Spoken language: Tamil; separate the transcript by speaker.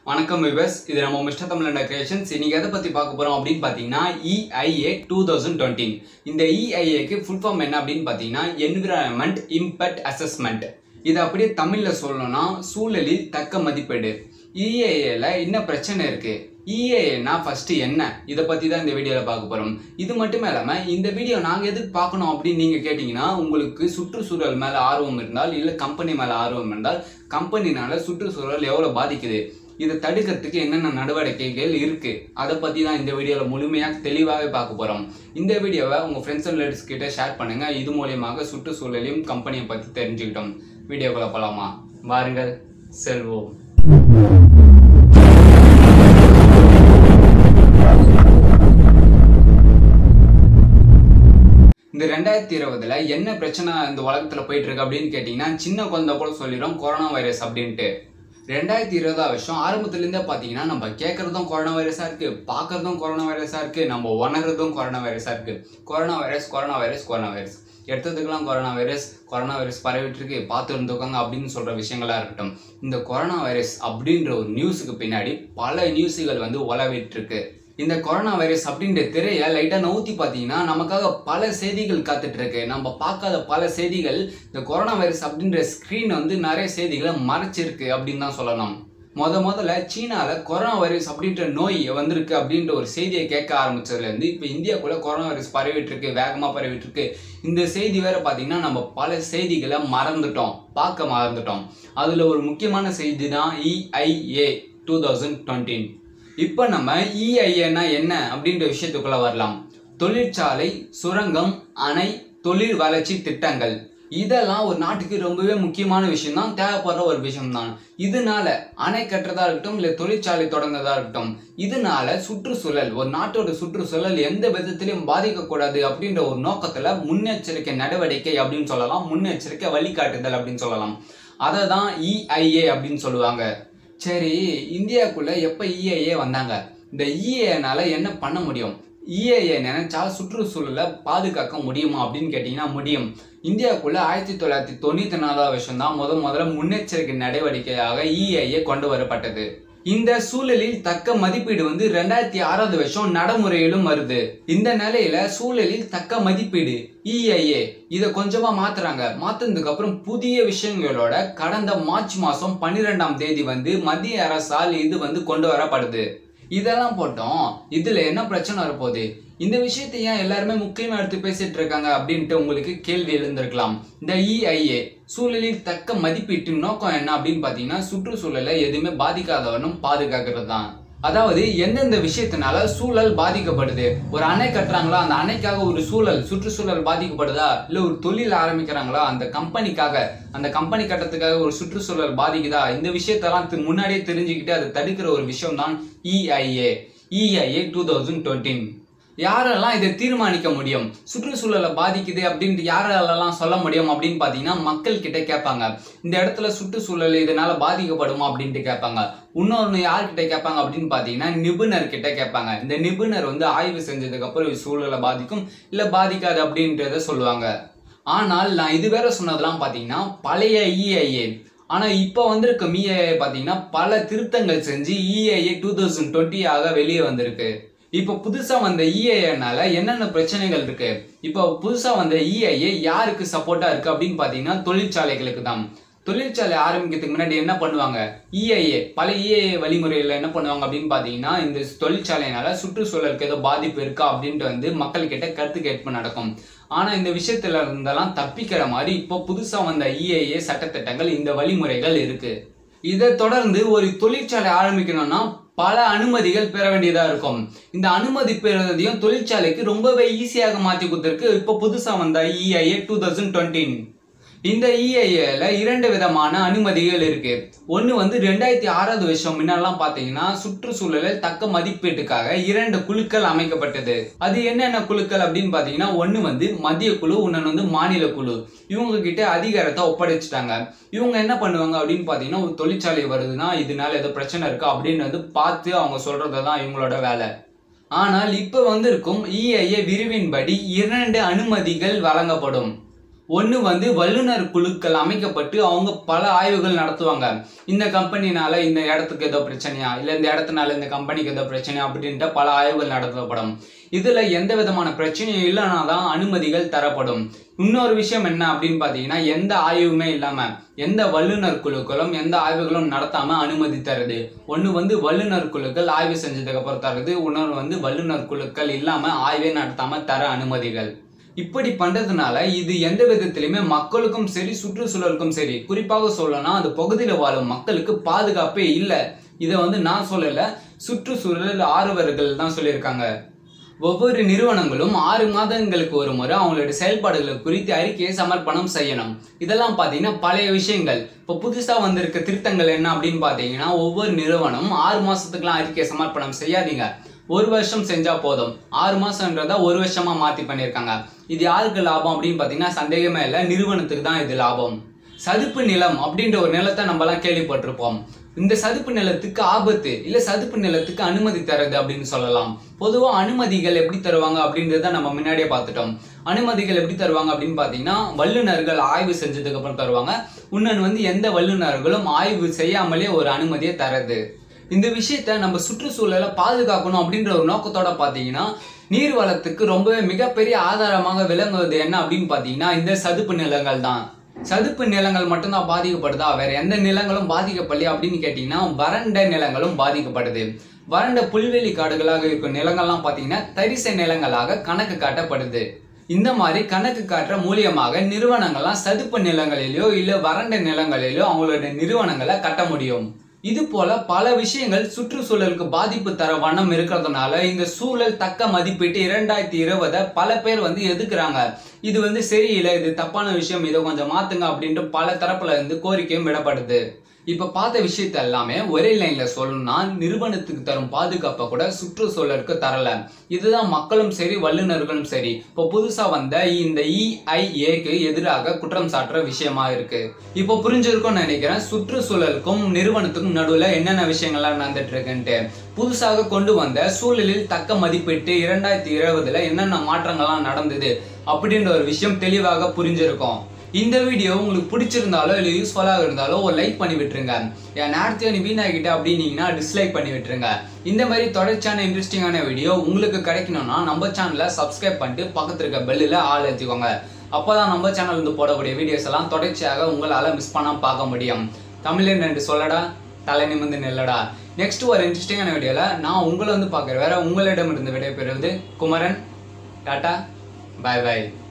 Speaker 1: வணக்கம் விவஸ் இது நம்ம மிஸ்டர் தமிழ் கிரியேஷன்ஸ் இன்னைக்கு எதை பத்தி பார்க்க போறோம் அப்படின்னு பாத்தீங்கன்னா இஐஏ டூ தௌசண்ட் டுவெண்ட்டி இந்த இஐஏக்கு ஃபுல் ஃபார்ம் என்ன அப்படின்னு பாத்தீங்கன்னா என்விரான்மெண்ட் இம்பேக்ட் அசஸ்மெண்ட் இது அப்படியே தமிழ்ல சொல்லணும்னா சூழலில் தக்க மதிப்பீடு இஏஏல என்ன பிரச்சனை இருக்கு இஏஏனா ஃபர்ஸ்ட் என்ன இதை பத்தி தான் இந்த வீடியோல பார்க்க போறோம் இது மட்டும் இல்லாம இந்த வீடியோ நாங்க எதுக்கு பார்க்கணும் அப்படின்னு நீங்க கேட்டீங்கன்னா உங்களுக்கு சுற்றுச்சூழல் மேல ஆர்வம் இருந்தால் இல்ல கம்பெனி மேல ஆர்வம் இருந்தால் கம்பெனினால சுற்றுச்சூழல் எவ்வளவு பாதிக்குது இதை தடுக்கிறதுக்கு என்னென்ன நடவடிக்கைகள் இருக்கு அதை பத்தி தான் இந்த வீடியோல முழுமையா தெளிவாகவே பார்க்க போறோம் இந்த வீடியோவை உங்க ஃப்ரெண்ட்ஸ் அண்ட் ரிலேட்டிவ்ஸ் கிட்ட ஷேர் பண்ணுங்க இது மூலியமாக சுற்றுச்சூழலையும் கம்பெனியை பத்தி தெரிஞ்சுக்கிட்டோம் வீடியோக்குள்ள போலாமா வாருங்கள் செல்வோம் இந்த ரெண்டாயிரத்தி இருபதுல என்ன பிரச்சனை இந்த உலகத்துல போயிட்டு இருக்கு அப்படின்னு கேட்டீங்கன்னா சின்ன குழந்தை கூட சொல்லிடும் கொரோனா வைரஸ் அப்படின்ட்டு ரெண்டாயிரத்தி இருபதாம் வருஷம் ஆரம்பத்துலேருந்தே பார்த்தீங்கன்னா நம்ம கேட்குறதும் கொரோனா வைரஸாக இருக்குது பார்க்குறதும் கொரோனா வைரஸாக இருக்குது நம்ம உணர்றதும் கொரோனா வைரஸாக இருக்குது corona virus corona virus corona virus எடுத்ததுக்கெல்லாம் கொரோனா வைரஸ் கொரோனா வைரஸ் பரவிட்டு இருக்கு பார்த்து இருந்துக்கோங்க அப்படின்னு சொல்கிற விஷயங்களா இருக்கட்டும் இந்த கொரோனா வைரஸ் அப்படின்ற ஒரு நியூஸுக்கு பின்னாடி பல நியூஸுகள் வந்து உலவிட்டு இருக்கு இந்த கொரோனா வைரஸ் அப்படின்ற திரையை லைட்டாக நவுத்தி பார்த்தீங்கன்னா நமக்காக பல செய்திகள் காத்துட்டு இருக்கு நம்ம பார்க்காத பல செய்திகள் இந்த கொரோனா வைரஸ் அப்படின்ற ஸ்க்ரீன் வந்து நிறைய செய்திகளை மறைச்சிருக்கு அப்படின்னு தான் சொல்லணும் முத முதல்ல சீனால கொரோனா வைரஸ் அப்படின்ற நோய் வந்திருக்கு அப்படின்ற ஒரு செய்தியை கேட்க ஆரம்பிச்சதுலேருந்து இப்போ இந்தியாக்குள்ள கொரோனா வைரஸ் பரவிட்டு இருக்கு வேகமாக பரவிட்டு இருக்கு இந்த செய்தி வேற பார்த்தீங்கன்னா நம்ம பல செய்திகளை மறந்துட்டோம் பார்க்க மறந்துட்டோம் அதில் ஒரு முக்கியமான செய்தி தான் இஐஏ டூ தௌசண்ட் டுவெண்ட்டின் இப்போ நம்ம இஐஏனா என்ன அப்படின்ற விஷயத்துக்குள்ள வரலாம் தொழிற்சாலை சுரங்கம் அணை தொழில் வளர்ச்சி திட்டங்கள் இதெல்லாம் ஒரு நாட்டுக்கு ரொம்பவே முக்கியமான விஷயம் தான் தேவைப்படுற ஒரு விஷயம் தான் இதனால அணை கட்டுறதா இருக்கட்டும் இல்லை தொழிற்சாலை தொடங்குறதா இருக்கட்டும் இதனால சுற்றுச்சூழல் ஒரு நாட்டோட சுற்றுச்சூழல் எந்த விதத்திலையும் பாதிக்கக்கூடாது அப்படின்ற ஒரு நோக்கத்துல முன்னெச்சரிக்கை நடவடிக்கை அப்படின்னு சொல்லலாம் முன்னெச்சரிக்கை வழிகாட்டுதல் அப்படின்னு சொல்லலாம் அதை தான் இஐஏ அப்படின்னு சொல்லுவாங்க சரி இந்தியாவுக்குள்ள எப்போ இஏஏ வந்தாங்க இந்த இஏனால என்ன பண்ண முடியும் இஏஏ நினைச்சா சுற்றுச்சூழலை பாதுகாக்க முடியுமா அப்படின்னு கேட்டிங்கன்னா முடியும் இந்தியாவுக்குள்ள ஆயிரத்தி தொள்ளாயிரத்தி தொண்ணூத்தி நாலாவது வருஷம் தான் முத முதல்ல முன்னெச்சரிக்கை நடவடிக்கையாக இஏஏ கொண்டு வரப்பட்டது இந்த சூழலில் தக்க மதிப்பீடு வந்து ரெண்டாயிரத்தி ஆறாவது வருஷம் நடைமுறையிலும் வருது இந்த நிலையில சூழலில் தக்க மதிப்பீடு இஐஏ இதை கொஞ்சமா மாத்துறாங்க மாத்தினதுக்கு அப்புறம் புதிய விஷயங்களோட கடந்த மார்ச் மாசம் பன்னிரெண்டாம் தேதி வந்து மத்திய அரசால் இது வந்து கொண்டு வரப்படுது இதெல்லாம் போட்டோம் இதுல என்ன பிரச்சனை வரப்போகுது இந்த விஷயத்தை ஏன் எல்லாருமே முக்கியமா எடுத்து பேசிட்டு இருக்காங்க அப்படின்ட்டு உங்களுக்கு கேள்வி எழுந்திருக்கலாம் இந்த இஐஏ சூழலில் தக்க மதிப்பீட்டின் நோக்கம் என்ன அப்படின்னு பாத்தீங்கன்னா சுற்றுச்சூழலை எதுவுமே பாதிக்காதவனும் பாதுகாக்கிறது தான் அதாவது எந்தெந்த விஷயத்தினால சூழல் பாதிக்கப்படுது ஒரு அணை கட்டுறாங்களா அந்த அணைக்காக ஒரு சூழல் சுற்றுச்சூழல் பாதிக்கப்படுதா இல்ல ஒரு தொழில் ஆரம்பிக்கிறாங்களா அந்த கம்பெனிக்காக அந்த கம்பெனி கட்டத்துக்காக ஒரு சுற்றுச்சூழல் பாதிக்குதா இந்த விஷயத்தெல்லாம் தி- முன்னாடியே தெரிஞ்சுக்கிட்டு அதை தடுக்கிற ஒரு விஷயம் தான் EIA EIA two thousand twenty யாரெல்லாம் இதை தீர்மானிக்க முடியும் சுற்றுச்சூழலை பாதிக்குது அப்படின்ட்டு யாரெல்லாம் சொல்ல முடியும் அப்படின்னு பார்த்தீங்கன்னா மக்கள் கிட்ட கேட்பாங்க இந்த இடத்துல சுற்றுச்சூழல் இதனால பாதிக்கப்படுமா அப்படின்ட்டு கேட்பாங்க இன்னொன்று யார்கிட்ட கேட்பாங்க அப்படின்னு பார்த்தீங்கன்னா நிபுணர் கிட்ட கேட்பாங்க இந்த நிபுணர் வந்து ஆய்வு செஞ்சதுக்கு அப்புறம் இது சூழலை பாதிக்கும் இல்லை பாதிக்காது அப்படின்றத சொல்லுவாங்க ஆனால் நான் இது வேற சொன்னதெல்லாம் பார்த்தீங்கன்னா பழைய இஐஏ ஆனா இப்போ வந்திருக்க மிஐஏ பார்த்தீங்கன்னா பல திருத்தங்கள் செஞ்சு இஐஏ டூ தௌசண்ட் டுவெண்ட்டி ஆக வெளியே வந்திருக்கு இப்போ புதுசா வந்த இஏஏனால என்னென்ன பிரச்சனைகள் இருக்கு இப்போ புதுசா வந்த இஐஏ யாருக்கு சப்போர்ட்டா இருக்கு அப்படின்னு பாத்தீங்கன்னா தொழிற்சாலைகளுக்கு தான் தொழிற்சாலை ஆரம்பிக்கிறதுக்கு முன்னாடி என்ன பண்ணுவாங்க இஐஏ பல இஏஏ வழிமுறையில் என்ன பண்ணுவாங்க அப்படின்னு பார்த்தீங்கன்னா இந்த தொழிற்சாலையினால சுற்றுச்சூழலுக்கு ஏதோ பாதிப்பு இருக்கா அப்படின்ட்டு வந்து மக்கள்கிட்ட கருத்து கேட்பு நடக்கும் ஆனா இந்த விஷயத்துல இருந்தெல்லாம் தப்பிக்கிற மாதிரி இப்போ புதுசா வந்த இஏஏ சட்டத்திட்டங்கள் இந்த வழிமுறைகள் இருக்கு இதை தொடர்ந்து ஒரு தொழிற்சாலை ஆரம்பிக்கணும்னா பல அனுமதிகள் பெற வேண்டியதா இருக்கும் இந்த அனுமதி பெறுவதையும் தொழிற்சாலைக்கு ரொம்பவே ஈஸியாக மாத்தி கொடுத்துருக்கு இப்போ புதுசா வந்த இஐஏ டூ தௌசண்ட் டுவெண்ட்டின் இந்த இஐஏல இரண்டு விதமான அனுமதிகள் இருக்கு ஒன்று வந்து ரெண்டாயிரத்தி ஆறாவது வருஷம் முன்னெல்லாம் பார்த்தீங்கன்னா சுற்றுச்சூழலை தக்க மதிப்பீட்டுக்காக இரண்டு குழுக்கள் அமைக்கப்பட்டது அது என்னென்ன குழுக்கள் அப்படின்னு பார்த்தீங்கன்னா ஒன்று வந்து மத்திய குழு இன்னொன்று வந்து மாநில குழு இவங்க கிட்ட அதிகாரத்தை ஒப்படைச்சிட்டாங்க இவங்க என்ன பண்ணுவாங்க அப்படின்னு பார்த்தீங்கன்னா ஒரு தொழிற்சாலை வருதுன்னா இதனால ஏதோ பிரச்சனை இருக்கா அப்படின்னு வந்து பார்த்து அவங்க சொல்றது தான் இவங்களோட வேலை ஆனால் இப்போ வந்திருக்கும் இஐஏ விரிவின்படி இரண்டு அனுமதிகள் வழங்கப்படும் ஒன்று வந்து வல்லுநர் குழுக்கள் அமைக்கப்பட்டு அவங்க பல ஆய்வுகள் நடத்துவாங்க இந்த கம்பெனினால இந்த இடத்துக்கு ஏதோ பிரச்சனையா இல்லை இந்த இடத்துனால இந்த கம்பெனிக்கு ஏதோ பிரச்சனையா அப்படின்ட்டு பல ஆய்வுகள் நடத்தப்படும் இதுல எந்த விதமான பிரச்சனையும் இல்லைனா தான் அனுமதிகள் தரப்படும் இன்னொரு விஷயம் என்ன அப்படின்னு பார்த்தீங்கன்னா எந்த ஆய்வுமே இல்லாம எந்த வல்லுநர் குழுக்களும் எந்த ஆய்வுகளும் நடத்தாம அனுமதி தருது ஒன்று வந்து வல்லுநர் குழுக்கள் ஆய்வு செஞ்சதுக்கு அப்புறம் தருது இன்னொரு வந்து வல்லுநர் குழுக்கள் இல்லாம ஆய்வே நடத்தாம தர அனுமதிகள் இப்படி பண்றதுனால இது எந்த விதத்திலுமே மக்களுக்கும் சரி சுற்றுச்சூழலுக்கும் சரி குறிப்பாக சொல்லணும்னா அந்த பகுதியில் வாழும் மக்களுக்கு பாதுகாப்பே இல்லை இதை வந்து நான் சொல்லல சுற்றுச்சூழல் ஆர்வலர்கள் தான் சொல்லியிருக்காங்க ஒவ்வொரு நிறுவனங்களும் ஆறு மாதங்களுக்கு ஒரு முறை அவங்களோட செயல்பாடுகளை குறித்து அறிக்கையை சமர்ப்பணம் செய்யணும் இதெல்லாம் பார்த்தீங்கன்னா பழைய விஷயங்கள் இப்போ புதுசாக வந்திருக்க திருத்தங்கள் என்ன அப்படின்னு பார்த்தீங்கன்னா ஒவ்வொரு நிறுவனமும் ஆறு மாசத்துக்குலாம் அறிக்கையை சமர்ப்பணம் செய்யாதீங்க ஒரு வருஷம் செஞ்சா போதும் ஆறு மாசம்ன்றதா ஒரு வருஷமா மாத்தி பண்ணியிருக்காங்க இது யாருக்கு லாபம் அப்படின்னு பார்த்தீங்கன்னா சந்தேகமே இல்லை நிறுவனத்துக்கு தான் இது லாபம் சதுப்பு நிலம் அப்படின்ற ஒரு நிலத்தை நம்மலாம் கேள்விப்பட்டிருப்போம் இந்த சதுப்பு நிலத்துக்கு ஆபத்து இல்ல சதுப்பு நிலத்துக்கு அனுமதி தரது அப்படின்னு சொல்லலாம் பொதுவா அனுமதிகள் எப்படி தருவாங்க அப்படின்றத நம்ம முன்னாடியே பார்த்துட்டோம் அனுமதிகள் எப்படி தருவாங்க அப்படின்னு பார்த்தீங்கன்னா வல்லுநர்கள் ஆய்வு செஞ்சதுக்கு அப்புறம் தருவாங்க இன்னொன்று வந்து எந்த வல்லுநர்களும் ஆய்வு செய்யாமலே ஒரு அனுமதியை தரது இந்த விஷயத்த நம்ம சுற்றுச்சூழலை பாதுகாக்கணும் அப்படின்ற ஒரு நோக்கத்தோட பார்த்தீங்கன்னா நீர் வளத்துக்கு ரொம்பவே மிகப்பெரிய ஆதாரமாக விளங்குவது என்ன அப்படின்னு பார்த்தீங்கன்னா இந்த சதுப்பு நிலங்கள் தான் சதுப்பு நிலங்கள் மட்டும்தான் பாதிக்கப்படுதா வேற எந்த நிலங்களும் பாதிக்கப்படலையா அப்படின்னு கேட்டிங்கன்னா வறண்ட நிலங்களும் பாதிக்கப்படுது வறண்ட புல்வெளி காடுகளாக இருக்கும் நிலங்கள்லாம் பார்த்தீங்கன்னா தரிசு நிலங்களாக கணக்கு காட்டப்படுது இந்த மாதிரி கணக்கு காட்டுற மூலியமாக நிறுவனங்கள்லாம் சதுப்பு நிலங்களிலோ இல்லை வறண்ட நிலங்களிலோ அவங்களோட நிறுவனங்களை கட்ட முடியும் இது போல பல விஷயங்கள் சுற்றுச்சூழலுக்கு பாதிப்பு தர வண்ணம் இருக்கிறதுனால இந்த சூழல் தக்க மதிப்பீட்டு இரண்டாயிரத்தி இருபதை பல பேர் வந்து எதுக்குறாங்க இது வந்து சரியில்லை இது தப்பான விஷயம் இதை கொஞ்சம் மாத்துங்க அப்படின்ட்டு பல தரப்புல இருந்து கோரிக்கையும் விடப்படுது இப்ப பார்த்த விஷயத்த எல்லாமே ஒரே லைன்ல சொல்லணும்னா நிறுவனத்துக்கு தரும் பாதுகாப்பை கூட சுற்றுச்சூழலுக்கு தரல இதுதான் மக்களும் சரி வல்லுநர்களும் சரி இப்போ புதுசா வந்த இந்த இஐஏக்கு எதிராக குற்றம் சாட்டுற விஷயமா இருக்கு இப்போ புரிஞ்சிருக்கும்னு நினைக்கிறேன் சுற்றுச்சூழலுக்கும் நிறுவனத்துக்கும் நடுவுல என்னென்ன விஷயங்கள்லாம் நடந்துட்டு இருக்குன்ட்டு புதுசாக கொண்டு வந்த சூழலில் தக்க மதிப்பீட்டு இரண்டாயிரத்தி இருபதுல என்னென்ன மாற்றங்கள்லாம் நடந்தது அப்படின்ற ஒரு விஷயம் தெளிவாக புரிஞ்சிருக்கும் இந்த வீடியோ உங்களுக்கு பிடிச்சிருந்தாலோ இல்லை யூஸ்ஃபுல்லாக இருந்தாலோ ஒரு லைக் பண்ணி விட்டுருங்க என் நேரத்தையோ நீ வீணாகிட்ட அப்படின்னீங்கன்னா டிஸ்லைக் பண்ணி விட்டுருங்க இந்த மாதிரி தொடர்ச்சியான இன்ட்ரெஸ்டிங்கான வீடியோ உங்களுக்கு கிடைக்கணும்னா நம்ம சேனலை சப்ஸ்கிரைப் பண்ணிட்டு பக்கத்தில் இருக்க பெல்லில் ஆள் ஏற்றிக்கோங்க அப்போ தான் நம்ம சேனல் வந்து போடக்கூடிய வீடியோஸ் எல்லாம் தொடர்ச்சியாக உங்களால் மிஸ் பண்ணாமல் பார்க்க முடியும் தமிழன் ரெண்டு சொல்லடா தலை நிமிர்ந்து நெல்லடா நெக்ஸ்ட் ஒரு இன்ட்ரெஸ்டிங்கான வீடியோவில் நான் உங்களை வந்து பார்க்குற வேற உங்களிடமிருந்து விடைபெறுவது குமரன் டாட்டா பாய் பாய்